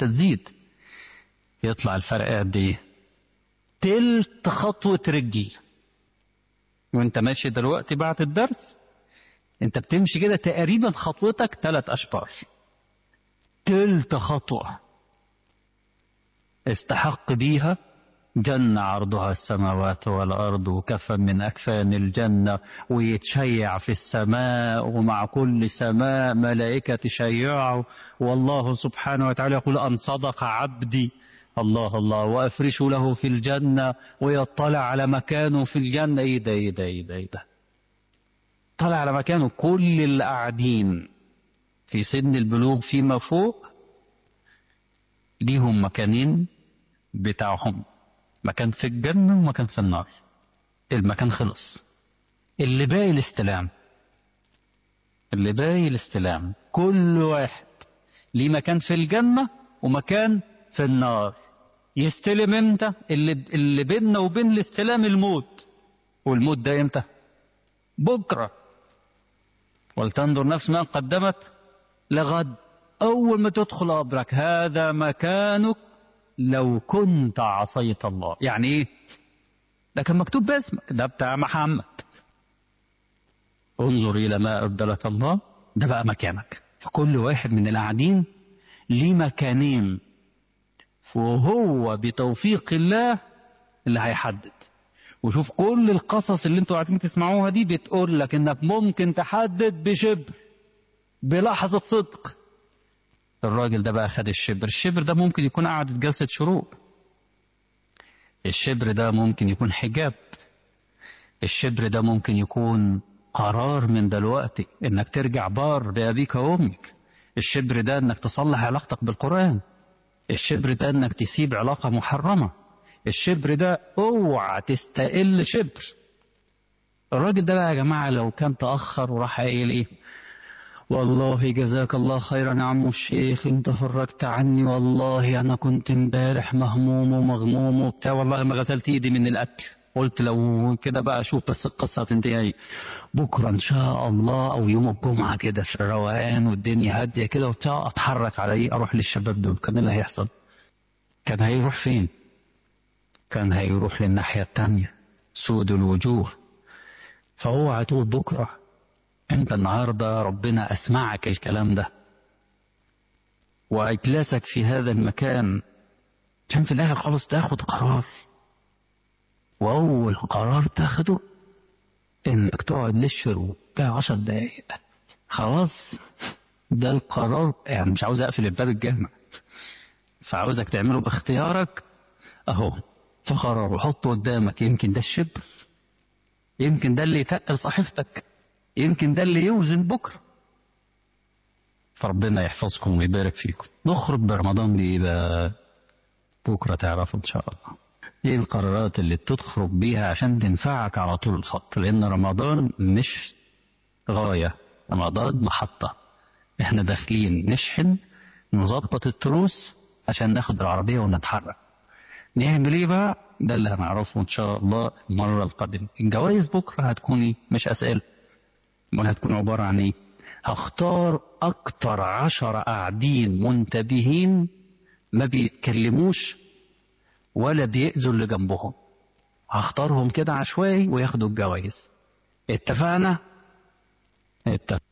حتة تزيد يطلع الفرق قد ايه تلت خطوة رجل وانت ماشي دلوقتي بعد الدرس انت بتمشي كده تقريبا خطوتك ثلاث اشبار تلت خطوة استحق بيها جنة عرضها السماوات والأرض وكفا من أكفان الجنة ويتشيع في السماء ومع كل سماء ملائكة تشيعه والله سبحانه وتعالى يقول أن صدق عبدي الله الله وأفرش له في الجنة ويطلع على مكانه في الجنة إيه ده إيه ده إيه ده, إيه ده طلع على مكانه كل اللي قاعدين في سن البلوغ فيما فوق ليهم مكانين بتاعهم مكان في الجنة ومكان في النار المكان خلص اللي باقي الاستلام اللي باقي الاستلام كل واحد ليه مكان في الجنة ومكان في النار يستلم امتى اللي, اللي بيننا وبين الاستلام الموت والموت ده امتى بكرة ولتنظر نفس ما قدمت لغد أول ما تدخل قبرك هذا مكانك لو كنت عصيت الله يعني ايه ده كان مكتوب باسمك ده بتاع محمد انظر الى ما ابدلك الله ده بقى مكانك فكل واحد من القاعدين ليه مكانين وهو بتوفيق الله اللي هيحدد وشوف كل القصص اللي انتوا قاعدين تسمعوها دي بتقول لك انك ممكن تحدد بشبر بلحظة صدق الراجل ده بقى خد الشبر الشبر ده ممكن يكون قعدة جلسة شروق الشبر ده ممكن يكون حجاب الشبر ده ممكن يكون قرار من دلوقتي انك ترجع بار بأبيك وأمك الشبر ده انك تصلح علاقتك بالقرآن الشبر ده انك تسيب علاقة محرمة الشبر ده اوعى تستقل شبر الراجل ده بقى يا جماعة لو كان تأخر وراح قايل ايه والله جزاك الله خيرا يا عم الشيخ انت فرجت عني والله انا كنت امبارح مهموم ومغموم وبتاع والله ما غسلت ايدي من الاكل قلت لو كده بقى اشوف بس القصه هتنتهي ايه بكره ان شاء الله او يوم الجمعه كده في الروقان والدنيا هاديه كده وبتاع اتحرك على ايه اروح للشباب دول كان اللي هيحصل كان هيروح فين كان هيروح للناحيه التانيه سود الوجوه فهو هتقول بكره انت النهارده ربنا اسمعك الكلام ده واجلسك في هذا المكان عشان في الاخر خالص تاخد قرار واول قرار تاخده انك تقعد للشروق بقى عشر دقايق خلاص ده القرار يعني مش عاوز اقفل الباب الجامع فعاوزك تعمله باختيارك اهو فقرر وحطه قدامك يمكن ده الشبر يمكن ده اللي يتقل صحيفتك يمكن ده اللي يوزن بكرة فربنا يحفظكم ويبارك فيكم نخرج برمضان بإيه بقى بكرة تعرفوا إن شاء الله ايه القرارات اللي تخرج بيها عشان تنفعك على طول الخط لأن رمضان مش غاية رمضان محطة احنا داخلين نشحن نظبط التروس عشان ناخد العربية ونتحرك نعمل ايه بقى ده اللي هنعرفه ان شاء الله المرة القادمة الجوائز بكرة هتكون ايه مش اسئلة امال هتكون عبارة عن ايه هختار اكتر عشرة قاعدين منتبهين ما بيتكلموش ولا بيأذوا اللي جنبهم هختارهم كده عشوائي وياخدوا الجوائز اتفقنا اتفقنا